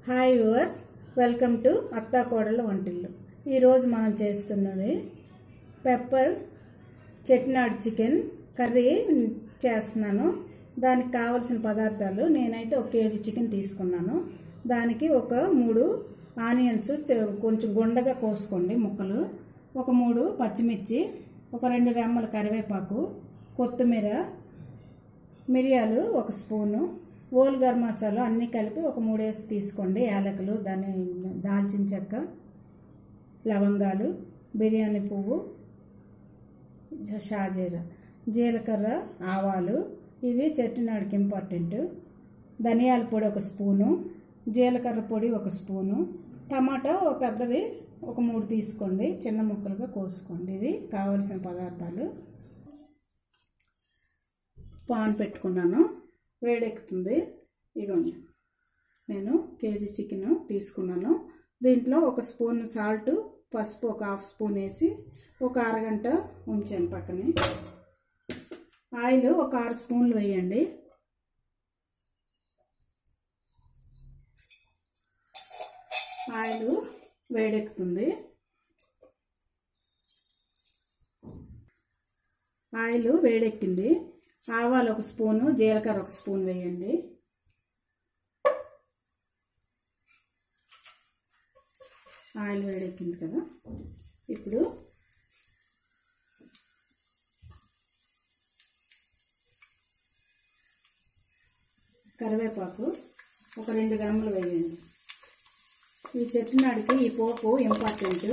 hi viewers welcome to అత్తా కోడల వంటిల్లు ఈరోజు మనం చేస్తున్నది పెప్పర్ చెట్నాడ్ చికెన్ కర్రీ చేస్తున్నాను దానికి కావలసిన పదార్థాలు నేనైతే ఒక కేజీ చికెన్ తీసుకున్నాను దానికి ఒక మూడు ఆనియన్స్ చె- కొంచెం గుండగా కోసుకోండి ముక్కలు ఒక మూడు పచ్చిమిర్చి ఒక రెండు రెమ్మల కరివేపాకు కొత్తిమీర మిరియాలు ఒక స్పూను ఓల్ గరం మసాలా అన్నీ కలిపి ఒక మూడేసి తీసుకోండి యాలకులు దాని దాల్చిన చెక్క లవంగాలు బిర్యానీ పువ్వు జ- షాజీరా జీలకర్ర ఆవాలు ఇవి చెట్టునాడికి ఇంపార్టెంట్ ధనియాల పొడి ఒక స్పూను జీలకర్ర పొడి ఒక స్పూను టమాటా ఒక పెద్దవి ఒక మూడు తీసుకోండి చిన్న ముక్కలుగా కోసుకోండి ఇవి కావలసిన పదార్థాలు పాన్ పెట్టుకున్నాను వేడెక్కుతుంది ఇగోండి నేను కేజీ చికెన్ తీసుకున్నాను దీంట్లో ఒక స్పూన్ సాల్ట్ పసుపు ఒక హాఫ్ స్పూన్ వేసి ఒక అరగంట ఉంచాను పక్కనే ఆయిల్ ఒక ఆరు స్పూన్లు వేయండి ఆయిల్ వేడెక్కుతుంది ఆయిల్ వేడెక్కింది ఆవాలు ఒక స్పూను జీలకర్ర ఒక స్పూన్ వేయండి ఆయిల్ వేడెక్కింది కదా ఇప్పుడు కరివేపాకు ఒక రెండు గ్రాములు వేయండి ఈ చెట్టునాడికి ఈ పోపు ఇంపార్టెంట్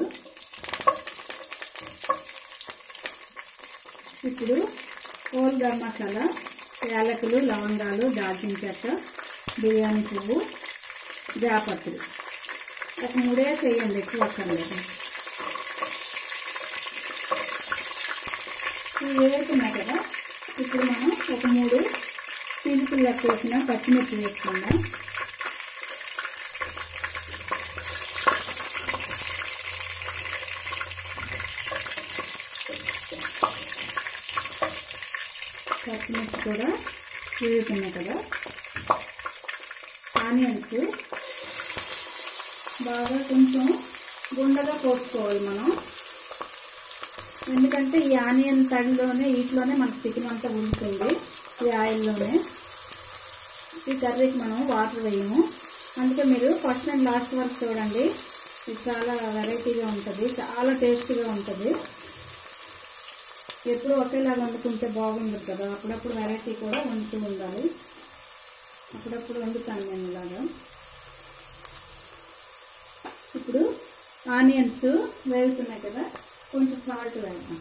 ఇప్పుడు హోల్ గరం మసాలా యాలకులు లవంగాలు దాల్చిన చెక్క బిర్యానీ పువ్వు జాపత్రి ఒక మూడే చేయండి ఎక్కువ అక్కర్లేదు ఇవి వేసుకున్నాయి కదా ఇప్పుడు మనం ఒక మూడు చిలుకుల్లో కోసిన పచ్చిమిర్చి వేసుకుందాం పచ్చిమిర్చి కూడా వేగుతున్నాయి కదా ఆనియన్స్ బాగా కొంచెం గుండగా కోసుకోవాలి మనం ఎందుకంటే ఈ ఆనియన్ తడిలోనే వీటిలోనే మనకు చికెన్ అంతా ఉడుతుంది ఈ ఆయిల్లోనే ఈ కర్రీకి మనం వాటర్ వేయము అందుకే మీరు ఫస్ట్ అండ్ లాస్ట్ వరకు చూడండి ఇది చాలా వెరైటీగా ఉంటుంది చాలా టేస్టీగా ఉంటుంది ఎప్పుడు ఒకేలాగా వండుకుంటే బాగుండదు కదా అప్పుడప్పుడు వెరైటీ కూడా వండుతూ ఉండాలి అప్పుడప్పుడు వండుతాను నేను ఇలాగా ఇప్పుడు ఆనియన్స్ వేగుతున్నాయి కదా కొంచెం సాల్ట్ వేద్దాం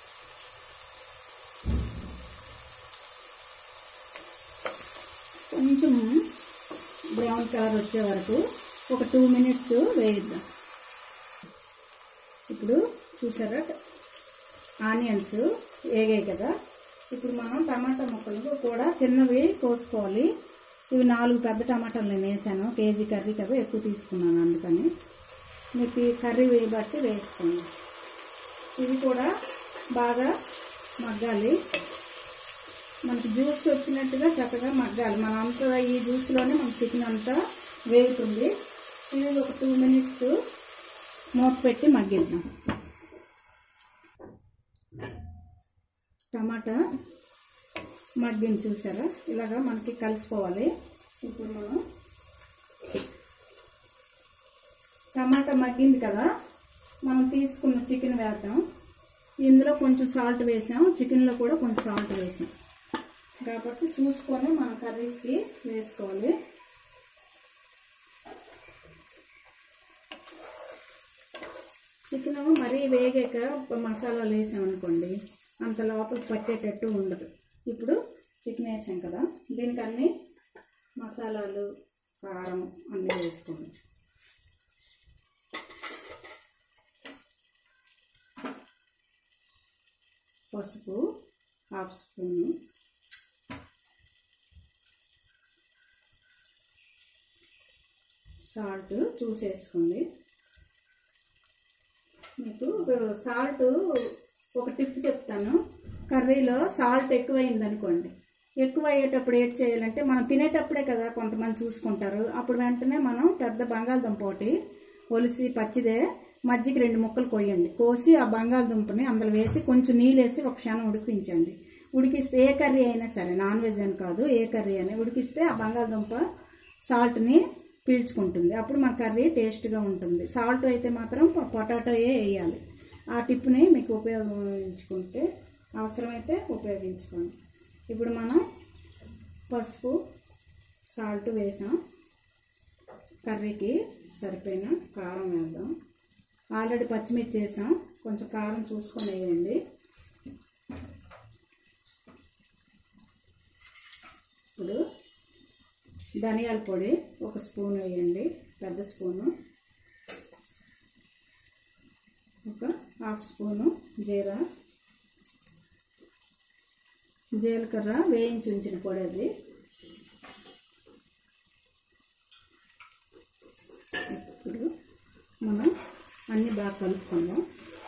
కొంచెం బ్రౌన్ కలర్ వచ్చే వరకు ఒక టూ మినిట్స్ వేయిద్దాం ఇప్పుడు చూసారా ఆనియన్స్ వేగాయి కదా ఇప్పుడు మనం టమాటా ముక్కలు కూడా చిన్నవి కోసుకోవాలి ఇవి నాలుగు పెద్ద టమాటాలు నేను వేసాను కేజీ కర్రీ కదా ఎక్కువ తీసుకున్నాను అందుకని మీకు ఈ కర్రీ వేయి బట్టి వేసుకోండి ఇవి కూడా బాగా మగ్గాలి మనకి జ్యూస్ వచ్చినట్టుగా చక్కగా మగ్గాలి మన అంతా ఈ జ్యూస్లోనే మన చికెన్ అంతా వేగుతుంది ఇది ఒక టూ మినిట్స్ మూత పెట్టి మగ్గిద్దాం టమాటా మగ్గిని చూసారా ఇలాగా మనకి కలిసిపోవాలి ఇప్పుడు మనం టమాటా మగ్గింది కదా మనం తీసుకున్న చికెన్ వేద్దాం ఇందులో కొంచెం సాల్ట్ వేసాం చికెన్లో కూడా కొంచెం సాల్ట్ వేసాం కాబట్టి చూసుకొని మన కర్రీస్కి వేసుకోవాలి చికెన్ మరీ వేగాక మసాలాలు వేసాం అనుకోండి అంత లోపల పట్టేటట్టు ఉండదు ఇప్పుడు చికెన్ వేసాం కదా దీనికి అన్ని మసాలాలు కారం అన్నీ వేసుకోండి పసుపు హాఫ్ స్పూను సాల్ట్ చూసేసుకోండి మీకు సాల్ట్ ఒక టిప్ చెప్తాను కర్రీలో సాల్ట్ ఎక్కువైంది అనుకోండి ఎక్కువ అయ్యేటప్పుడు ఏం చేయాలంటే మనం తినేటప్పుడే కదా కొంతమంది చూసుకుంటారు అప్పుడు వెంటనే మనం పెద్ద బంగాళదుంప ఒకటి ఒలిసి పచ్చిదే మజ్జిగ రెండు ముక్కలు కొయ్యండి కోసి ఆ బంగాళదుంపని అందులో వేసి కొంచెం నీళ్ళు వేసి ఒక క్షణం ఉడికించండి ఉడికిస్తే ఏ కర్రీ అయినా సరే నాన్ వెజ్ అని కాదు ఏ కర్రీ అయినా ఉడికిస్తే ఆ బంగాళదుంప సాల్ట్ని పీల్చుకుంటుంది అప్పుడు మన కర్రీ టేస్ట్గా ఉంటుంది సాల్ట్ అయితే మాత్రం పొటాటోయే వేయాలి ఆ టిప్ని మీకు ఉపయోగించుకుంటే అవసరమైతే ఉపయోగించుకోండి ఇప్పుడు మనం పసుపు సాల్ట్ వేసాం కర్రీకి సరిపోయిన కారం వేద్దాం ఆల్రెడీ పచ్చిమిర్చి వేసాం కొంచెం కారం చూసుకొని వేయండి ఇప్పుడు ధనియాల పొడి ఒక స్పూన్ వేయండి పెద్ద స్పూను ఒక హాఫ్ స్పూను జీరా జీలకర్ర వేయించి ఉంచిన పొడి అది ఇప్పుడు మనం అన్నీ బాగా కలుపుకుందాం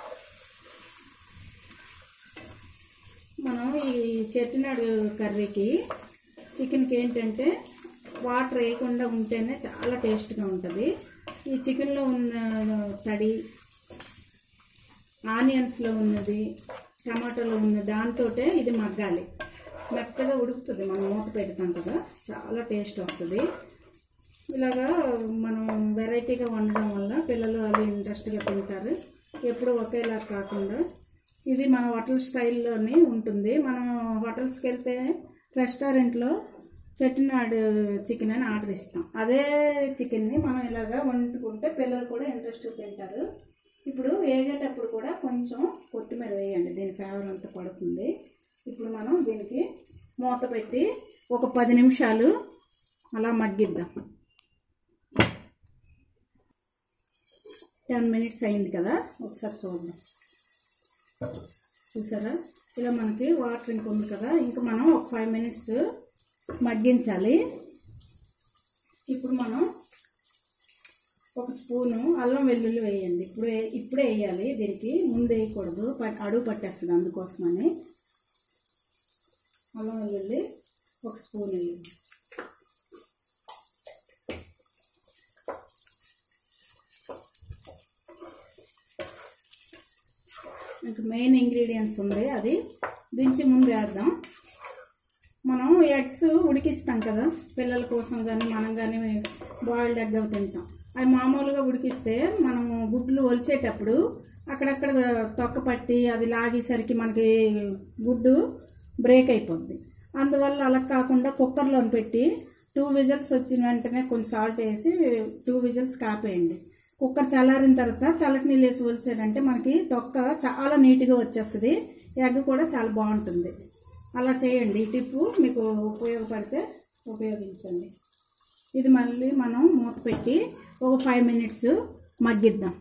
మనం ఈ చెట్టినాడు కర్రీకి చికెన్కి ఏంటంటే వాటర్ వేయకుండా ఉంటేనే చాలా టేస్ట్గా ఉంటుంది ఈ చికెన్లో ఉన్న తడి ఆనియన్స్లో ఉన్నది టమాటోలో ఉన్న దాంతో ఇది మగ్గాలి మెత్తగా ఉడుకుతుంది మనం మూత పెడతాం కదా చాలా టేస్ట్ వస్తుంది ఇలాగా మనం వెరైటీగా వండడం వల్ల పిల్లలు అవి ఇంట్రెస్ట్గా తింటారు ఎప్పుడు ఒకేలా కాకుండా ఇది మన హోటల్ స్టైల్లోనే ఉంటుంది మనం హోటల్స్కి వెళ్తే రెస్టారెంట్లో చెట్టినాడు చికెన్ అని ఆర్డర్ ఇస్తాం అదే చికెన్ని మనం ఇలాగా వండుకుంటే పిల్లలు కూడా ఇంట్రెస్ట్గా తింటారు ఇప్పుడు వేగేటప్పుడు కూడా కొంచెం కొత్తిమీర వేయండి దీని ఫ్లేవర్ అంతా పడుతుంది ఇప్పుడు మనం దీనికి మూత పెట్టి ఒక పది నిమిషాలు అలా మగ్గిద్దాం టెన్ మినిట్స్ అయింది కదా ఒకసారి చూద్దాం చూసారా ఇలా మనకి వాటర్ ఇంక ఉంది కదా ఇంకా మనం ఒక ఫైవ్ మినిట్స్ మగ్గించాలి ఇప్పుడు మనం ఒక స్పూను అల్లం వెల్లుల్లి వేయండి ఇప్పుడు వే- ఇప్పుడే వేయాలి దీనికి ముందు వేయకూడదు ప- అడుగు పట్టేస్తుంది అందుకోసమని అల్లం వెల్లుల్లి ఒక స్పూన్ వేయండి ఇంకా మెయిన్ ఇంగ్రీడియంట్స్ ఉంది అది దించి ముందు వేద్దాం మనం ఎగ్స్ ఉడికిస్తాం కదా పిల్లల కోసం కానీ మనం కానీ బాయిల్డ్ ఎగ్ అవి తింటాం అవి మామూలుగా ఉడికిస్తే మనము గుడ్లు ఒలిచేటప్పుడు అక్కడక్కడ తొక్క పట్టి అది లాగేసరికి మనకి గుడ్డు బ్రేక్ అయిపోద్ది అందువల్ల అలా కాకుండా కుక్కర్లో పెట్టి టూ విజిల్స్ వచ్చిన వెంటనే కొంచెం సాల్ట్ వేసి టూ విజిల్స్ కాపేయండి కుక్కర్ చల్లారిన తర్వాత చల్లటి నీళ్ళు వేసి ఒలిసారంటే మనకి తొక్క చాలా నీట్గా వచ్చేస్తుంది ఎగ్ కూడా చాలా బాగుంటుంది అలా చేయండి ఈ టిప్పు మీకు ఉపయోగపడితే ఉపయోగించండి ఇది మళ్ళీ మనం మూత పెట్టి ఒక ఫైవ్ మినిట్స్ మగ్గిద్దాం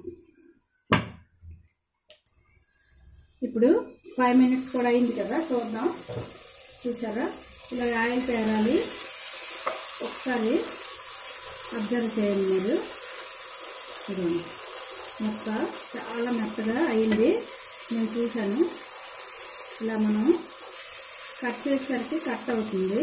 ఇప్పుడు ఫైవ్ మినిట్స్ కూడా అయింది కదా చూద్దాం చూసారా ఇలా ఆయిల్ పేరాలి ఒకసారి అబ్జర్వ్ చేయండి మీరు ఇదిగోండి మొక్క చాలా మెత్తగా అయింది నేను చూశాను ఇలా మనం కట్ చేసేసరికి కట్ అవుతుంది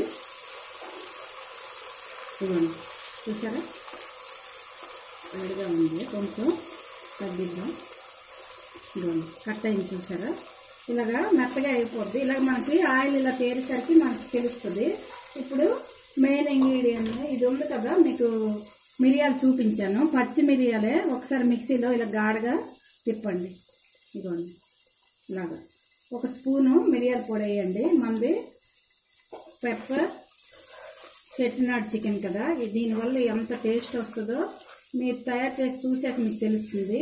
ఇదిగోండి చూసారా వేడిగా ఉంది కొంచెం తగ్గిద్దాం ఇదిగోండి కట్ అయింది చూసారా ఇలాగా మెత్తగా అయిపోద్ది ఇలాగ మనకి ఆయిల్ ఇలా తేరేసరికి మనకి తెలుస్తుంది ఇప్పుడు మెయిన్ ఇంగ్రీడియంట్ ఇది ఉంది కదా మీకు మిరియాలు చూపించాను పచ్చి మిరియాలే ఒకసారి మిక్సీలో ఇలా గాఢగా తిప్పండి ఇదిగోండి ఇలాగా ఒక స్పూను మిరియాల పొడి వేయండి మంది పెప్పర్ చెట్టినాడు చికెన్ కదా ఇది దీనివల్ల ఎంత టేస్ట్ వస్తుందో మీరు తయారు చేసి చూసాక మీకు తెలుస్తుంది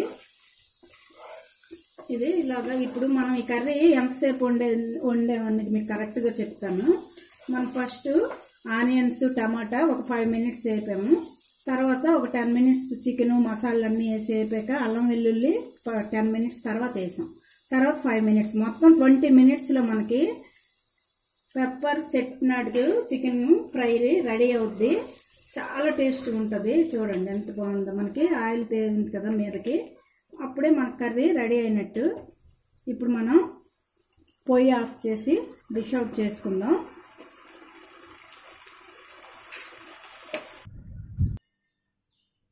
ఇది ఇలాగా ఇప్పుడు మనం ఈ కర్రీ ఎంతసేపు వండే వండేమన్నది మీకు కరెక్ట్గా చెప్తాను మనం ఫస్ట్ ఆనియన్స్ టమాటా ఒక ఫైవ్ మినిట్స్ వేపాము తర్వాత ఒక టెన్ మినిట్స్ చికెన్ మసాలాలన్నీ వేసి వేపాక అల్లం వెల్లుల్లి టెన్ మినిట్స్ తర్వాత వేసాం తర్వాత ఫైవ్ మినిట్స్ మొత్తం ట్వంటీ మినిట్స్లో మనకి pepper Chettinad chicken fry ready అవుద్ది చాలా టేస్ట్గా ఉంటుంది చూడండి ఎంత బాగుందో మనకి ఆయిల్ తేలింది కదా మీదకి అప్పుడే మన కర్రీ రెడీ అయినట్టు ఇప్పుడు మనం పొయ్యి ఆఫ్ చేసి డిష్ అవుట్ చేసుకుందాం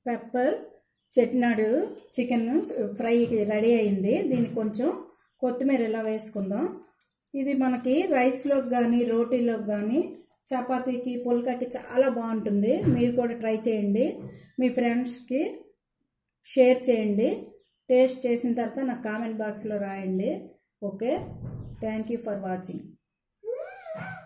pepper Chettinad chicken fry ready అయింది దీనికి కొంచెం కొత్తిమీర ఇలా వేసుకుందాం ఇది మనకి రైస్లోకి కానీ రోటీలోకి కానీ చపాతీకి పుల్కాకి చాలా బాగుంటుంది మీరు కూడా ట్రై చేయండి మీ ఫ్రెండ్స్కి షేర్ చేయండి టేస్ట్ చేసిన తర్వాత నాకు కామెంట్ బాక్స్లో రాయండి okay thank you for watching